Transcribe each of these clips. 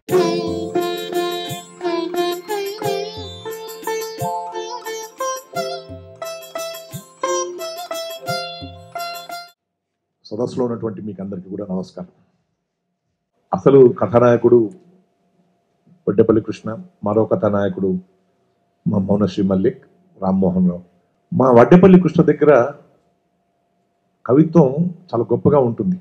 సదస్సులో ఉన్నటువంటి మీకు అందరికీ కూడా నమస్కారం అసలు కథానాయకుడు వడ్డేపల్లి కృష్ణ మరో కథానాయకుడు మా మౌనశ్రీ మల్లిక్ రామ్మోహన్ రావు మా వడ్డేపల్లి కృష్ణ దగ్గర కవిత్వం చాలా గొప్పగా ఉంటుంది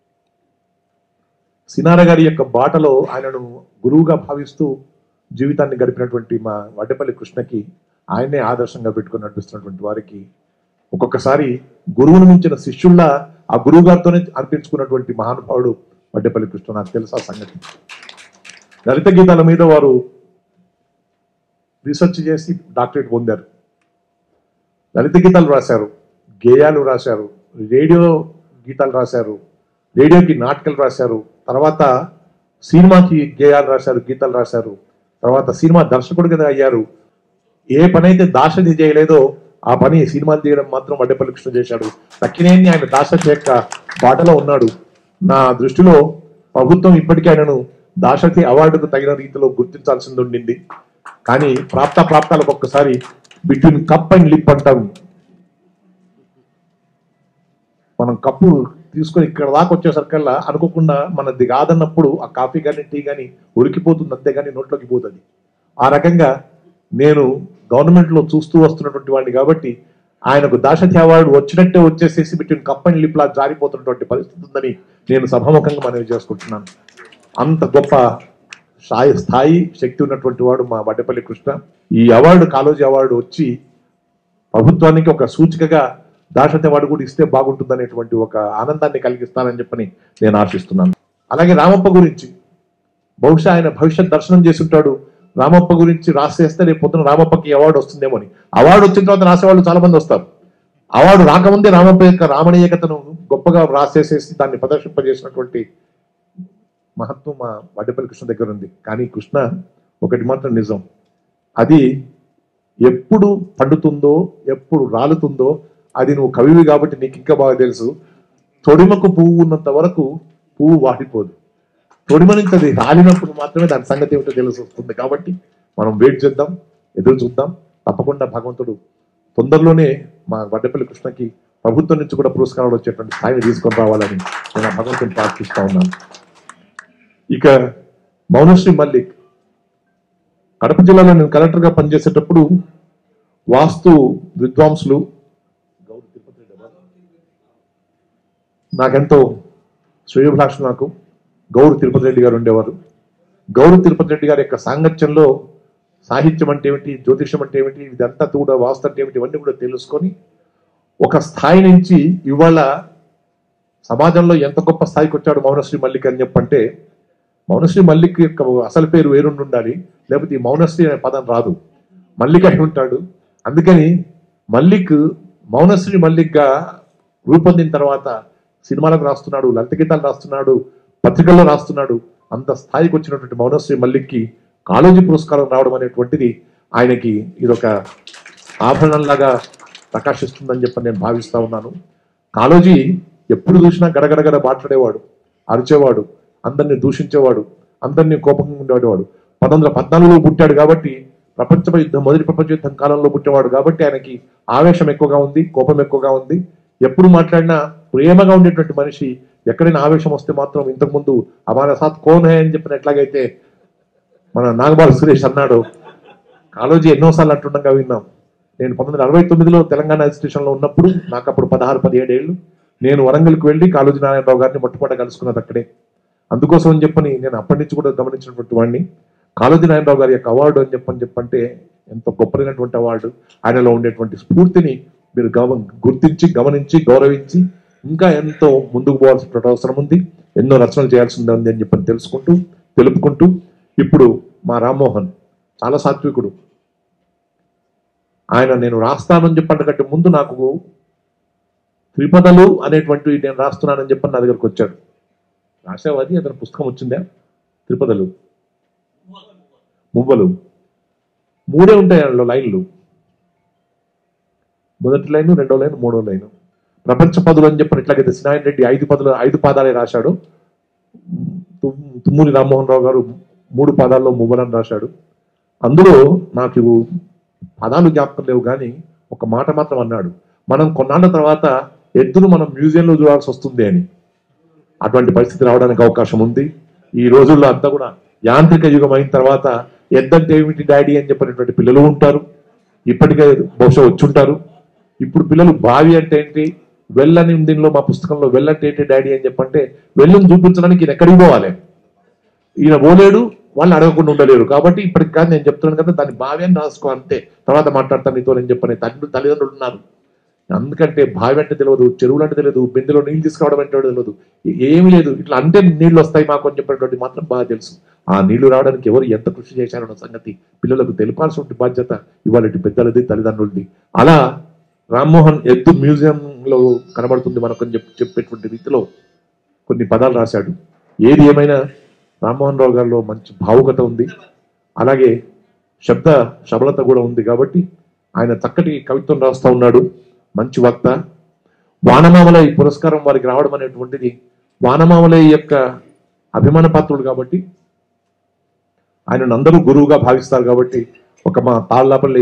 సినార గారి యొక్క బాటలో ఆయనను గురువుగా భావిస్తూ జీవితాన్ని గడిపినటువంటి మా వడ్డేపల్లి కృష్ణకి ఆయన్నే ఆదర్శంగా పెట్టుకుని నడిపిస్తున్నటువంటి వారికి ఒక్కొక్కసారి గురువును మించిన శిష్యుల్లా ఆ గురువు గారితోనే అర్పించుకున్నటువంటి మహానుభావుడు వడ్డేపల్లి కృష్ణ నాకు తెలుసు ఆ సంగతి లలిత గీతాల మీద వారు రీసెర్చ్ చేసి డాక్టరేట్ పొందారు లలిత గీతాలు రాశారు గేయాలు రాశారు రేడియో గీతాలు రాశారు రేడియోకి నాటకాలు రాశారు తర్వాత సినిమాకి గేయాలు రాశారు గీతాలు రాశారు తర్వాత సినిమా దర్శకుడిగా అయ్యారు ఏ పని అయితే దాశది చేయలేదో ఆ పని సినిమాలు తీయడం మాత్రం వడ్డేపల్లి కృష్ణ చేశాడు తక్కినేని ఆయన దాశ యొక్క బాటలో ఉన్నాడు నా దృష్టిలో ప్రభుత్వం ఇప్పటికీ ఆయనను దాశరథి అవార్డుకు తగిన రీతిలో గుర్తించాల్సింది ఉండింది కానీ ప్రాప్త ప్రాప్తాలకు ఒక్కసారి బిట్వీన్ కప్ అండ్ లిప్ అంటాం మనం కప్పు తీసుకొని ఇక్కడ దాకా వచ్చేసరికల్లా అనుకోకుండా మనది కాదన్నప్పుడు ఆ కాఫీ కానీ టీ కానీ ఉడికిపోతుంది అంతే కానీ నోట్లోకి పోతుంది ఆ రకంగా నేను గవర్నమెంట్లో చూస్తూ వస్తున్నటువంటి వాడిని కాబట్టి ఆయనకు దాశరథి అవార్డు వచ్చినట్టే వచ్చేసేసి బిట్వీన్ కప్ అండ్ లిప్ లా జారిపోతున్నటువంటి పరిస్థితి ఉందని నేను సభాముఖంగా మనవి చేసుకుంటున్నాను అంత గొప్ప స్థాయి స్థాయి శక్తి ఉన్నటువంటి వాడు మా వడ్డపల్లి కృష్ణ ఈ అవార్డు కాలోజీ అవార్డు వచ్చి ప్రభుత్వానికి ఒక సూచికగా దాశరథి అవార్డు కూడా ఇస్తే బాగుంటుందనేటువంటి ఒక ఆనందాన్ని కలిగిస్తానని చెప్పని నేను ఆశిస్తున్నాను అలాగే రామప్ప గురించి బహుశా ఆయన భవిష్యత్ దర్శనం చేసి ఉంటాడు రామప్ప గురించి రాసేస్తే రేపు పొద్దున రామప్పకి అవార్డు వస్తుందేమో అని అవార్డు వచ్చిన తర్వాత రాసేవాళ్ళు చాలా మంది వస్తారు అవార్డు రాకముందే రామప్ప యొక్క రామణీయకతను గొప్పగా రాసేసేసి దాన్ని ప్రదర్శింపజేసినటువంటి మహత్వం మా వడ్డపల్లి కృష్ణ దగ్గర ఉంది కానీ కృష్ణ ఒకటి మాత్రం నిజం అది ఎప్పుడు పండుతుందో ఎప్పుడు రాలుతుందో అది నువ్వు కవివి కాబట్టి నీకు ఇంకా బాగా తెలుసు తొడిమకు పువ్వు ఉన్నంత వరకు పువ్వు వాడిపోదు తొడిమ నుంచి అది రాలినప్పుడు మాత్రమే దాని సంగతి ఏమిటో తెలిసి వస్తుంది కాబట్టి మనం వెయిట్ చేద్దాం ఎదురు చూద్దాం తప్పకుండా భగవంతుడు తొందరలోనే మా వడ్డపల్లి కృష్ణకి ప్రభుత్వం నుంచి కూడా పురస్కారాలు వచ్చేటువంటి స్థాయిని తీసుకొని రావాలని నేను ఆ భగవంతుని ప్రార్థిస్తా ఉన్నాను ఇక మౌనశ్రీ మల్లిక్ కడప జిల్లాలో నేను కలెక్టర్గా పనిచేసేటప్పుడు వాస్తు విద్వాంసులు నాకెంతో శ్రేయోభిలాష నాకు గౌరు తిరుపతి రెడ్డి గారు ఉండేవారు గౌరు తిరుపతి రెడ్డి గారి యొక్క సాంగత్యంలో సాహిత్యం అంటే ఏమిటి జ్యోతిషం అంటే ఏమిటి ఇదంతా కూడా వాస్తు అంటే ఏమిటి ఇవన్నీ కూడా తెలుసుకొని ఒక స్థాయి నుంచి ఇవాళ సమాజంలో ఎంత గొప్ప స్థాయికి వచ్చాడు మౌనశ్రీ మల్లిక్ అని చెప్పంటే మౌనశ్రీ మల్లిక్ యొక్క అసలు పేరు వేరుండి ఉండాలి లేకపోతే ఈ మౌనశ్రీ అనే పదం రాదు మల్లిక్ అయి ఉంటాడు అందుకని మల్లిక్ మౌనశ్రీ మల్లిక్గా రూపొందిన తర్వాత సినిమాలకు రాస్తున్నాడు లలిత గీతాలు రాస్తున్నాడు పత్రికల్లో రాస్తున్నాడు అంత స్థాయికి వచ్చినటువంటి మౌనశ్రీ మల్లిక్కి కాలేజీ పురస్కారం రావడం అనేటువంటిది ఆయనకి ఇదొక ఆభరణంలాగా ప్రకాశిస్తుందని చెప్పి నేను భావిస్తా ఉన్నాను కాలోజీ ఎప్పుడు చూసినా గడగడగడ మాట్లాడేవాడు అరిచేవాడు అందరిని దూషించేవాడు అందరినీ కోపంగా ఉండేవాడు పంతొమ్మిది వందల పద్నాలుగులో పుట్టాడు కాబట్టి ప్రపంచ యుద్ధం మొదటి ప్రపంచ యుద్ధం కాలంలో పుట్టేవాడు కాబట్టి ఆయనకి ఆవేశం ఎక్కువగా ఉంది కోపం ఎక్కువగా ఉంది ఎప్పుడు మాట్లాడినా ప్రేమగా ఉండేటువంటి మనిషి ఎక్కడైనా ఆవేశం వస్తే మాత్రం ఇంతకుముందు అమాన సాత్ కోన్ హై అని చెప్పిన ఎట్లాగైతే మన నాగబాల సురేష్ అన్నాడు కాలోజీ ఎన్నోసార్లు అంటుండగా విన్నాం నేను పంతొమ్మిది వందల అరవై తొమ్మిదిలో తెలంగాణ స్టేషన్లో ఉన్నప్పుడు నాకు అప్పుడు పదహారు పదిహేడు ఏళ్ళు నేను వరంగల్కి వెళ్ళి కాళోజీ నారాయణరావు గారిని మొట్టమొదట కలుసుకున్నది అక్కడే అందుకోసం అని చెప్పని నేను అప్పటి నుంచి కూడా గమనించినటువంటి వాడిని కాళోజీ నారాయణరావు గారి యొక్క అవార్డు అని చెప్పని చెప్పంటే ఎంతో గొప్పదైనటువంటి అవార్డు ఆయనలో ఉండేటువంటి స్ఫూర్తిని మీరు గమ గుర్తించి గమనించి గౌరవించి ఇంకా ఎంతో ముందుకు పోవాల్సిన అవసరం ఉంది ఎన్నో రచనలు చేయాల్సి ఉంది అని చెప్పని తెలుసుకుంటూ తెలుపుకుంటూ ఇప్పుడు మా రామ్మోహన్ చాలా సాత్వికుడు ఆయన నేను రాస్తానని చెప్పండి కంటే ముందు నాకు త్రిపదలు అనేటువంటి నేను రాస్తున్నానని చెప్పని నా దగ్గరకు వచ్చాడు రాసావు అది అతని పుస్తకం వచ్చిందా త్రిపదలు మువ్వలు మూడే ఉంటాయి అందులో లైన్లు మొదటి లైన్ రెండో లైన్ మూడో లైన్ ప్రపంచ పదులు అని చెప్పిన ఎట్లాగైతే సినాయన్ రెడ్డి ఐదు పదులు ఐదు పాదాలే రాశాడు తుమ్- తుమ్మూరి రామ్మోహన్ రావు గారు మూడు పదాల్లో మువ్వలని రాశాడు అందులో నాకు పదాలు జ్ఞాపకం లేవు కానీ ఒక మాట మాత్రం అన్నాడు మనం కొన్నాళ్ళ తర్వాత ఎద్దును మనం మ్యూజియంలో చూడాల్సి వస్తుంది అని అటువంటి పరిస్థితి రావడానికి అవకాశం ఉంది ఈ రోజుల్లో అంతా కూడా యాంత్రిక యుగం అయిన తర్వాత ఎద్దంటే ఏమిటి డాడీ అని చెప్పినటువంటి పిల్లలు ఉంటారు ఇప్పటికే బహుశా వచ్చుంటారు ఇప్పుడు పిల్లలు బావి అంటే ఏంటి వెళ్ళని దీనిలో మా పుస్తకంలో వెళ్ళంటే ఏంటి డాడీ అని చెప్పంటే వెళ్ళని చూపించడానికి ఈయన ఎక్కడికి పోవాలి ఈయన పోలేడు వాళ్ళు అడగకుండా ఉండలేరు కాబట్టి ఇప్పటికి కాదు నేను చెప్తున్నాను కదా దాన్ని బావి అని రాసుకో అంతే తర్వాత మాట్లాడతాను నీతో నేను చెప్పని తల్లి తల్లిదండ్రులు ఉన్నారు అందుకంటే బావి అంటే తెలియదు చెరువులు అంటే తెలియదు బిందెలో నీళ్ళు తీసుకురావడం అంటే తెలియదు ఏమీ లేదు ఇట్లా అంటే నీళ్లు వస్తాయి మాకు అని చెప్పినటువంటి మాత్రం బాగా తెలుసు ఆ నీళ్లు రావడానికి ఎవరు ఎంత కృషి చేశారన్న సంగతి పిల్లలకు తెలిపాల్సిన బాధ్యత ఇవాళ పెద్దలది తల్లిదండ్రులది అలా రామ్మోహన్ ఎద్దు మ్యూజియంలో కనబడుతుంది మనకు అని చెప్పి చెప్పేటువంటి రీతిలో కొన్ని పదాలు రాశాడు ఏది ఏమైనా రామ్మోహన్ రావు గారిలో మంచి భావుకత ఉంది అలాగే శబ్ద శబలత కూడా ఉంది కాబట్టి ఆయన చక్కటి కవిత్వం రాస్తా ఉన్నాడు మంచి వక్త వానమామల ఈ పురస్కారం వారికి రావడం అనేటువంటిది వానమామలై యొక్క అభిమాన పాత్రుడు కాబట్టి ఆయనను అందరూ గురువుగా భావిస్తారు కాబట్టి ఒక మా తాళ్ళపల్లి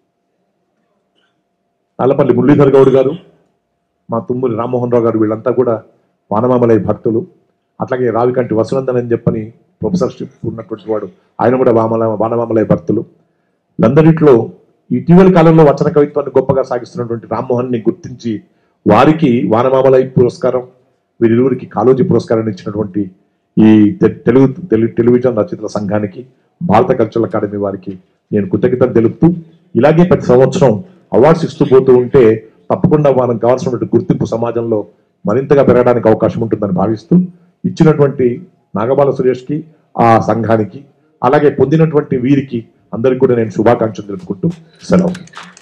తాళ్ళపల్లి మురళీధర్ గౌడ్ గారు మా తుమ్మూరి రామ్మోహన్ రావు గారు వీళ్ళంతా కూడా వానమామలై భక్తులు అట్లాగే రావికంటి వసునందన్ అని చెప్పని ప్రొఫెసర్షిప్ ఉన్నటువంటి వాడు ఆయన కూడా వామల వానమామలై భక్తులు వీళ్ళందరిట్లో ఇటీవలి కాలంలో వచన కవిత్వాన్ని గొప్పగా సాగిస్తున్నటువంటి రామ్మోహన్ ని గుర్తించి వారికి వానమామలై పురస్కారం వీరిరువురికి కాలోజీ పురస్కారాన్ని ఇచ్చినటువంటి ఈ తె- తెలుగు తెలు- టెలివిజన్ రచయితల సంఘానికి భారత కల్చరల్ అకాడమీ వారికి నేను కృతజ్ఞతలు తెలుపుతూ ఇలాగే ప్రతి సంవత్సరం అవార్డ్స్ ఇస్తూ పోతూ ఉంటే తప్పకుండా మనకు కావాల్సినటువంటి గుర్తింపు సమాజంలో మరింతగా పెరగడానికి అవకాశం ఉంటుందని భావిస్తూ ఇచ్చినటువంటి నాగబాల సురేష్కి ఆ సంఘానికి అలాగే పొందినటువంటి వీరికి అందరికీ కూడా నేను శుభాకాంక్షలు తెలుపుకుంటూ సెలవు